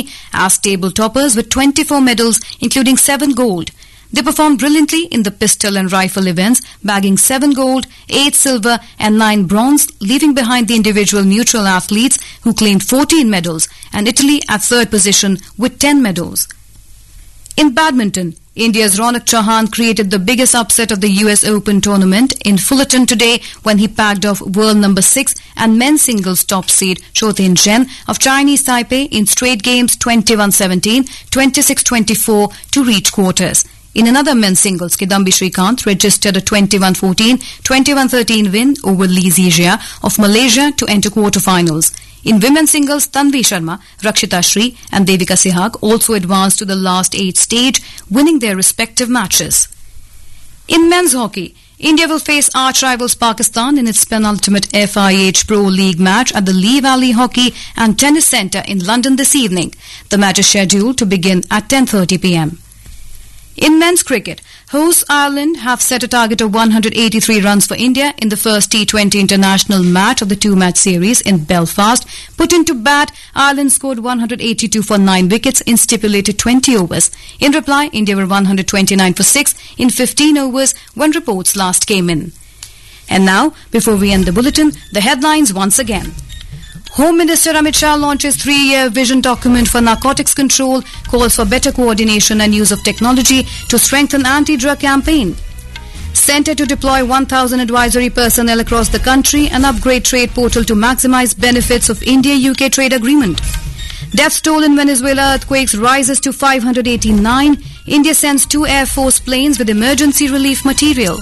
as table toppers with 24 medals, including 7 gold. They performed brilliantly in the pistol and rifle events, bagging 7 gold, 8 silver, and 9 bronze, leaving behind the individual neutral athletes who claimed 14 medals, and Italy at third position with 10 medals. In badminton, India's Ronak Chauhan created the biggest upset of the US Open tournament in Fullerton today when he packed off world number 6 and men's singles top seed Chotin Zhen of Chinese Taipei in straight games 21-17, 26-24 to reach quarters. In another men's singles, Kidambi Srikanth registered a 21-14, 21-13 win over Lee Zizia of Malaysia to enter quarterfinals. In women's singles, Tanvi Sharma, Rakshita Shri and Devika Sehag also advanced to the last eight stage, winning their respective matches. In men's hockey, India will face arch rivals Pakistan in its penultimate FIH Pro League match at the Lee Valley Hockey and Tennis Centre in London this evening. The match is scheduled to begin at 10:30 p.m. In men's cricket, hosts Ireland have set a target of 183 runs for India in the first T20 international match of the two-match series in Belfast. Put into bat, Ireland scored 182 for 9 wickets in stipulated 20 overs. In reply, India were 129 for 6 in 15 overs when reports last came in. And now, before we end the bulletin, the headlines once again. Home Minister Amit Shah launches three-year vision document for narcotics control, calls for better coordination and use of technology to strengthen anti-drug campaign. Centre to deploy 1,000 advisory personnel across the country and upgrade trade portal to maximize benefits of India-UK trade agreement. Death toll in Venezuela earthquakes rises to 589. India sends two Air Force planes with emergency relief material.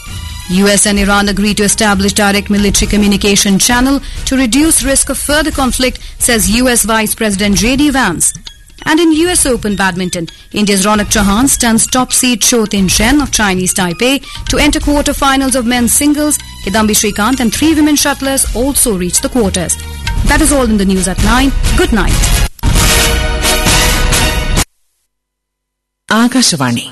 US and Iran agree to establish direct military communication channel to reduce risk of further conflict, says US Vice President JD Vance. And in US Open badminton, India's Ronak Chauhan stuns top seed Chotin Zhen of Chinese Taipei to enter quarter-finals of men's singles. Kidambi Srikanth and three women shuttlers also reach the quarters. That is all in the news at 9. Good night. Akashvani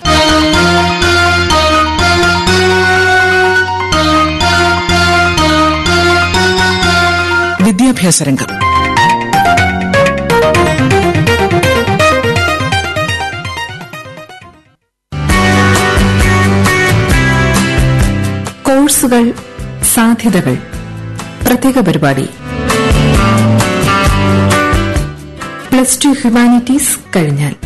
വിദ്യാഭ്യാസ രംഗം കോഴ്സുകൾ സാധ്യതകൾ പ്രത്യേക പരിപാടി plus two humanities കഴിഞ്ഞാൽ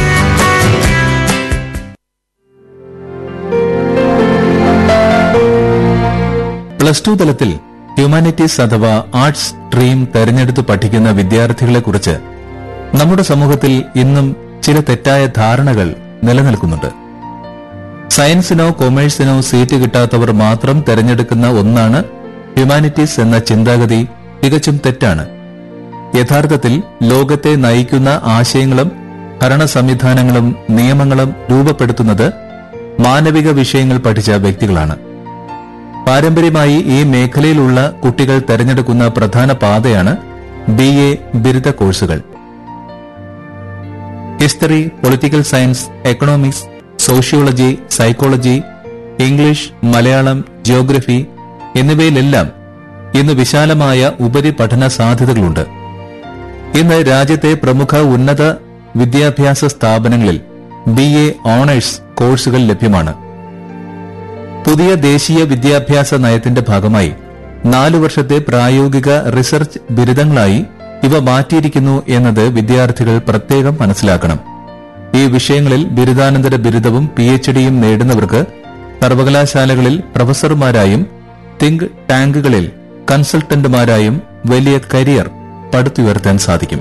plus two തലത്തിൽ humanities അഥവാ arts stream തെരഞ്ഞെടുത്ത് പഠിക്കുന്ന വിദ്യാർത്ഥികളെക്കുറിച്ച് നമ്മുടെ സമൂഹത്തിൽ ഇന്നും ചില തെറ്റായ ധാരണകൾ നിലനിൽക്കുന്നുണ്ട് സയൻസിനോ കൊമേഴ്സിനോ സീറ്റ് കിട്ടാത്തവർ മാത്രം തെരഞ്ഞെടുക്കുന്ന ഒന്നാണ് ഹ്യൂമാനിറ്റീസ് എന്ന ചിന്താഗതി തികച്ചും തെറ്റാണ് യഥാർത്ഥത്തിൽ ലോകത്തെ നയിക്കുന്ന ആശയങ്ങളും ഭരണ സംവിധാനങ്ങളും നിയമങ്ങളും രൂപപ്പെടുത്തുന്നത് മാനവിക വിഷയങ്ങൾ പഠിച്ച വ്യക്തികളാണ് പാരമ്പര്യമായി ഈ മേഖലയിലുള്ള കുട്ടികൾ തെരഞ്ഞെടുക്കുന്ന പ്രധാന പാതയാണ് ബി എ ബിരുദ കോഴ്സുകൾ history political science economics sociology psychology English Malayalam geography എന്നിവയിലെല്ലാം ഇന്ന് വിശാലമായ ഉപരിപഠന സാധ്യതകളുണ്ട് ഇന്ന് രാജ്യത്തെ പ്രമുഖ ഉന്നത വിദ്യാഭ്യാസ സ്ഥാപനങ്ങളിൽ ബി എ ഓണേഴ്സ് കോഴ്സുകൾ ലഭ്യമാണ് പുതിയ ദേശീയ വിദ്യാഭ്യാസ നയത്തിന്റെ ഭാഗമായി നാലു വർഷത്തെ പ്രായോഗിക റിസർച്ച് ബിരുദങ്ങളായി ഇവ മാറ്റിയിരിക്കുന്നു എന്നത് വിദ്യാർത്ഥികൾ പ്രത്യേകം മനസ്സിലാക്കണം ഈ വിഷയങ്ങളിൽ ബിരുദാനന്തര ബിരുദവും പി എച്ച് ഡിയും നേടുന്നവർക്ക് സർവകലാശാലകളിൽ പ്രൊഫസർമാരായും തിങ്ക് ടാങ്കുകളിൽ കൺസൾട്ടന്റുമാരായും വലിയ കരിയർ പടുത്തുയർത്താൻ സാധിക്കും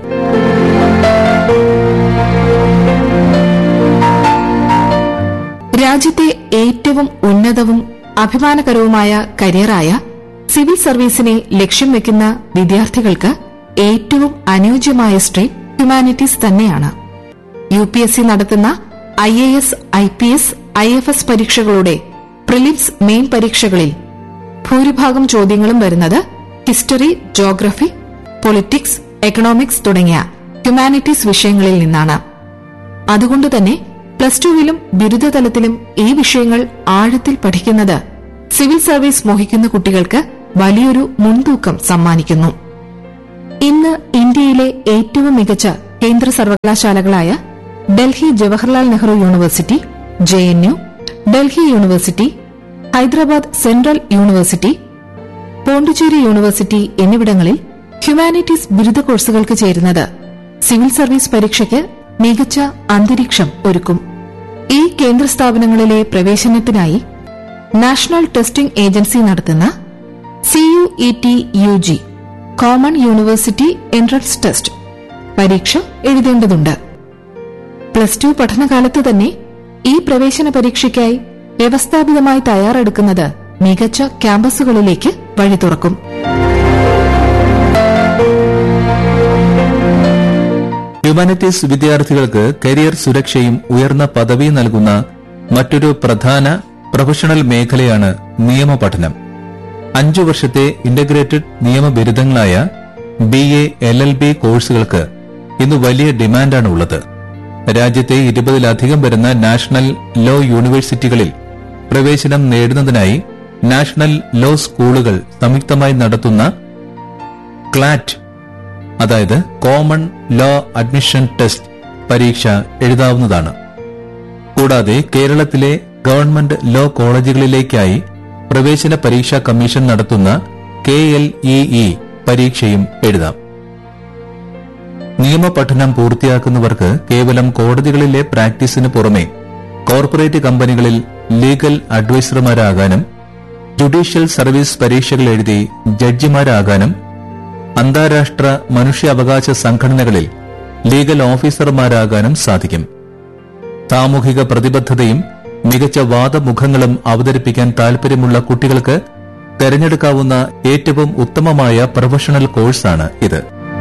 രാജ്യത്തെ ഏറ്റവും ഉന്നതവും അഭിമാനകരവുമായ കരിയറായ സിവിൽ സർവീസിനെ ലക്ഷ്യം വെക്കുന്ന വിദ്യാർത്ഥികൾക്ക് ഏറ്റവും അനുയോജ്യമായ സ്ട്രീം ഹ്യൂമാനിറ്റീസ് തന്നെയാണ് യു പി എസ് സി നടത്തുന്ന I A S I P S I F S പരീക്ഷകളുടെ പ്രിലിംസ് മെയിൻ പരീക്ഷകളിൽ ഭൂരിഭാഗം ചോദ്യങ്ങളും വരുന്നത് ഹിസ്റ്ററി ജോഗ്രഫി പൊളിറ്റിക്സ് എക്കണോമിക്സ് തുടങ്ങിയ ഹ്യൂമാനിറ്റീസ് വിഷയങ്ങളിൽ നിന്നാണ് അതുകൊണ്ട് തന്നെ പ്ലസ് ടുവിലും ബിരുദതലത്തിലും ഈ വിഷയങ്ങൾ ആഴത്തിൽ പഠിക്കുന്നത് സിവിൽ സർവീസ് മോഹിക്കുന്ന കുട്ടികൾക്ക് വലിയൊരു മുൻതൂക്കം സമ്മാനിക്കുന്നു ഇന്ന് ഇന്ത്യയിലെ ഏറ്റവും മികച്ച കേന്ദ്ര സർവകലാശാലകളായ Delhi Jawaharlal Nehru university J N U Delhi university Hyderabad central university Pondicherry university എന്നിവിടങ്ങളിൽ ഹ്യൂമാനിറ്റീസ് ബിരുദ കോഴ്സുകൾക്ക് ചേരുന്നത് സിവിൽ സർവീസ് പരീക്ഷയ്ക്ക് മികച്ച അന്തരീക്ഷം ഒരുക്കും ഈ കേന്ദ്ര സ്ഥാപനങ്ങളിലെ പ്രവേശനത്തിനായി നാഷണൽ ടെസ്റ്റിംഗ് ഏജൻസി നടത്തുന്ന CUET U G common university entrance test പരീക്ഷ എഴുതേണ്ടതുണ്ട് പ്ലസ് ടു പഠനകാലത്ത് തന്നെ ഈ പ്രവേശന പരീക്ഷയ്ക്കായി വ്യവസ്ഥാപിതമായി തയ്യാറെടുക്കുന്നത് മികച്ച ക്യാമ്പസുകളിലേക്ക് വഴി തുറക്കും ഹ്യൂമാനിറ്റീസ് വിദ്യാർത്ഥികൾക്ക് കരിയർ സുരക്ഷയും ഉയർന്ന പദവിയും നൽകുന്ന മറ്റൊരു പ്രധാന പ്രൊഫഷണൽ മേഖലയാണ് നിയമപഠനം അഞ്ചു വർഷത്തെ ഇന്റഗ്രേറ്റഡ് നിയമബിരുദങ്ങളായ B A L L B കോഴ്സുകൾക്ക് ഇന്ന് വലിയ ഡിമാൻഡാണ് ഉള്ളത് രാജ്യത്തെ ഇരുപതിലധികം വരുന്ന നാഷണൽ ലോ യൂണിവേഴ്സിറ്റികളിൽ പ്രവേശനം നേടുന്നതിനായി നാഷണൽ ലോ സ്കൂളുകൾ സംയുക്തമായി നടത്തുന്ന ക്ലാറ്റ് അതായത് കോമൺ ലോ അഡ്മിഷൻ ടെസ്റ്റ് പരീക്ഷ എഴുതാവുന്നതാണ് കൂടാതെ കേരളത്തിലെ ഗവൺമെന്റ് ലോ കോളേജുകളിലേക്കായി പ്രവേശന പരീക്ഷാ കമ്മീഷൻ നടത്തുന്ന കെ എൽ ഇ ഇ പരീക്ഷയും എഴുതാം നിയമപഠനം പൂർത്തിയാക്കുന്നവർക്ക് കേവലം കോടതികളിലെ പ്രാക്ടീസിന് പുറമെ കോർപ്പറേറ്റ് കമ്പനികളിൽ ലീഗൽ അഡ്വൈസർമാരാകാനും ജുഡീഷ്യൽ സർവീസ് പരീക്ഷകൾ എഴുതി ജഡ്ജിമാരാകാനും അന്താരാഷ്ട്ര മനുഷ്യാവകാശ സംഘടനകളിൽ ലീഗൽ ഓഫീസർമാരാകാനും സാധിക്കും സാമൂഹിക പ്രതിബദ്ധതയും മികച്ച വാദമുഖങ്ങളും അവതരിപ്പിക്കാൻ താൽപര്യമുള്ള കുട്ടികൾക്ക് തെരഞ്ഞെടുക്കാവുന്ന ഏറ്റവും ഉത്തമമായ പ്രൊഫഷണൽ കോഴ്സാണ് ഇത്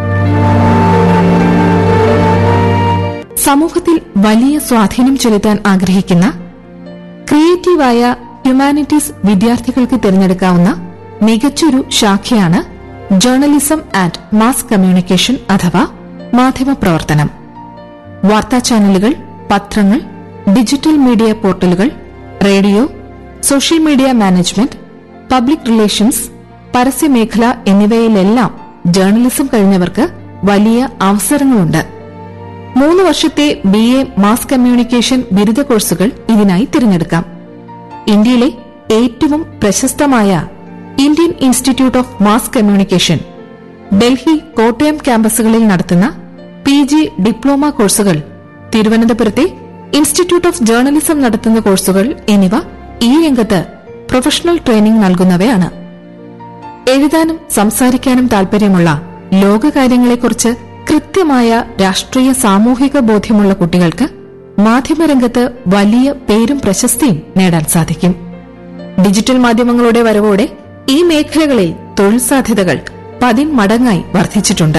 സമൂഹത്തിൽ വലിയ സ്വാധീനം ചെലുത്താൻ ആഗ്രഹിക്കുന്ന ക്രിയേറ്റീവായ ഹ്യൂമാനിറ്റീസ് വിദ്യാർത്ഥികൾക്ക് തിരഞ്ഞെടുക്കാവുന്ന മികച്ചൊരു ശാഖയാണ് ജേർണലിസം ആൻഡ് മാസ് കമ്മ്യൂണിക്കേഷൻ അഥവാ മാധ്യമപ്രവർത്തനം വാർത്താ ചാനലുകൾ പത്രങ്ങൾ ഡിജിറ്റൽ മീഡിയ പോർട്ടലുകൾ radio social media management public relations പരസ്യമേഖല എന്നിവയിലെല്ലാം ജേർണലിസം കഴിഞ്ഞവർക്ക് വലിയ അവസരങ്ങളുണ്ട് മൂന്ന് വർഷത്തെ ബി എ മാസ് കമ്മ്യൂണിക്കേഷൻ ബിരുദ കോഴ്സുകൾ ഇതിനായി തിരഞ്ഞെടുക്കാം ഇന്ത്യയിലെ ഏറ്റവും പ്രശസ്തമായ Indian institute of mass communication Delhi Kottayam ക്യാമ്പസുകളിൽ നടത്തുന്ന പി ജി ഡിപ്ലോമ കോഴ്സുകൾ തിരുവനന്തപുരത്തെ ഇൻസ്റ്റിറ്റ്യൂട്ട് ഓഫ് ജേർണലിസം നടത്തുന്ന കോഴ്സുകൾ എന്നിവ ഈ രംഗത്ത് പ്രൊഫഷണൽ ട്രെയിനിംഗ് നൽകുന്നവയാണ് എഴുതാനും സംസാരിക്കാനും താൽപര്യമുള്ള ലോകകാര്യങ്ങളെക്കുറിച്ച് കൃത്യമായ രാഷ്ട്രീയ സാമൂഹിക ബോധ്യമുള്ള കുട്ടികൾക്ക് മാധ്യമരംഗത്ത് വലിയ പേരും പ്രശസ്തിയും നേടാൻ സാധിക്കും ഡിജിറ്റൽ മാധ്യമങ്ങളുടെ വരവോടെ ഈ മേഖലകളിൽ തൊഴിൽ സാധ്യതകൾ പതിന്മടങ്ങായി വർദ്ധിച്ചിട്ടുണ്ട്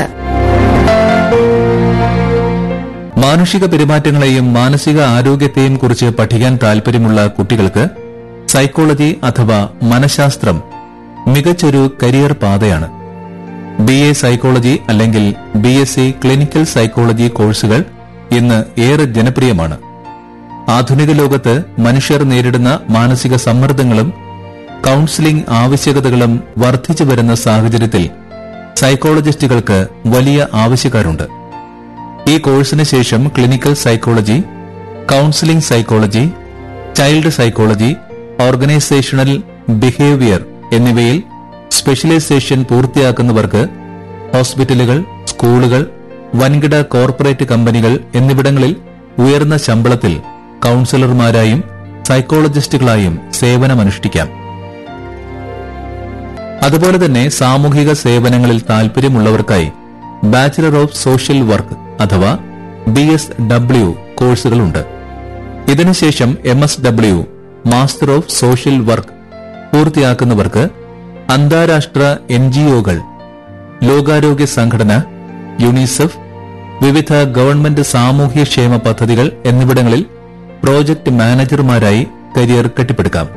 മാനുഷിക പെരുമാറ്റങ്ങളെയും മാനസിക ആരോഗ്യത്തെയും കുറിച്ച് പഠിക്കാൻ താൽപര്യമുള്ള കുട്ടികൾക്ക് സൈക്കോളജി അഥവാ മനഃശാസ്ത്രം മികച്ചൊരു കരിയർ പാതയാണ് ബി എ സൈക്കോളജി അല്ലെങ്കിൽ B S C clinical psychology കോഴ്സുകൾ ഇന്ന് ഏറെ ജനപ്രിയമാണ് ആധുനിക ലോകത്ത് മനുഷ്യർ നേരിടുന്ന മാനസിക സമ്മർദ്ദങ്ങളും കൌൺസിലിംഗ് ആവശ്യകതകളും വർദ്ധിച്ചു വരുന്ന സാഹചര്യത്തിൽ സൈക്കോളജിസ്റ്റുകൾക്ക് വലിയ ആവശ്യക്കാരുണ്ട് ഈ കോഴ്സിന് ശേഷം clinical psychology counselling psychology child psychology organisational behaviour എന്നിവയിൽ സ്പെഷ്യലൈസേഷൻ പൂർത്തിയാക്കുന്നവർക്ക് ഹോസ്പിറ്റലുകൾ സ്കൂളുകൾ വൻകിട കോർപ്പറേറ്റ് കമ്പനികൾ എന്നിവിടങ്ങളിൽ ഉയർന്ന ശമ്പളത്തിൽ കൌൺസിലർമാരായും സൈക്കോളജിസ്റ്റുകളായും സേവനമനുഷ്ഠിക്കാം അതുപോലെ തന്നെ സാമൂഹിക സേവനങ്ങളിൽ താൽപര്യമുള്ളവർക്കായി ബാച്ചിലർ ഓഫ് സോഷ്യൽ വർക്ക് അഥവാ ബി എസ് ഡബ്ല്യു കോഴ്സുകളുണ്ട് ഇതിനുശേഷം M S W master of social work പൂർത്തിയാക്കുന്നവർക്ക് അന്താരാഷ്ട്ര എൻ ജിഒകൾ ലോകാരോഗ്യ സംഘടന യുണിസെഫ് വിവിധ ഗവൺമെന്റ് സാമൂഹ്യക്ഷേമ പദ്ധതികൾ എന്നിവിടങ്ങളിൽ പ്രോജക്ട് മാനേജർമാരായി കരിയർ കെട്ടിപ്പടുക്കാം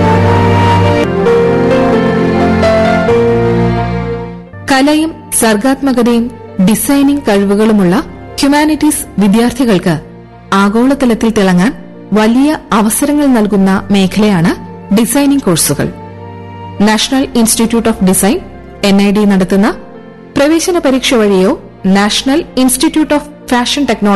കലയും സർഗാത്മകതയും ഡിസൈനിംഗ് കഴിവുകളുമുള്ള ഹ്യൂമാനിറ്റീസ് വിദ്യാർത്ഥികൾക്ക് ആഗോളതലത്തിൽ തിളങ്ങാൻ വലിയ അവസരങ്ങൾ നൽകുന്ന മേഖലയാണ് ഡിസൈനിംഗ് കോഴ്സുകൾ national institute of design N I D നടത്തുന്ന പ്രവേശന പരീക്ഷ വഴിയോ national institute of fashion technology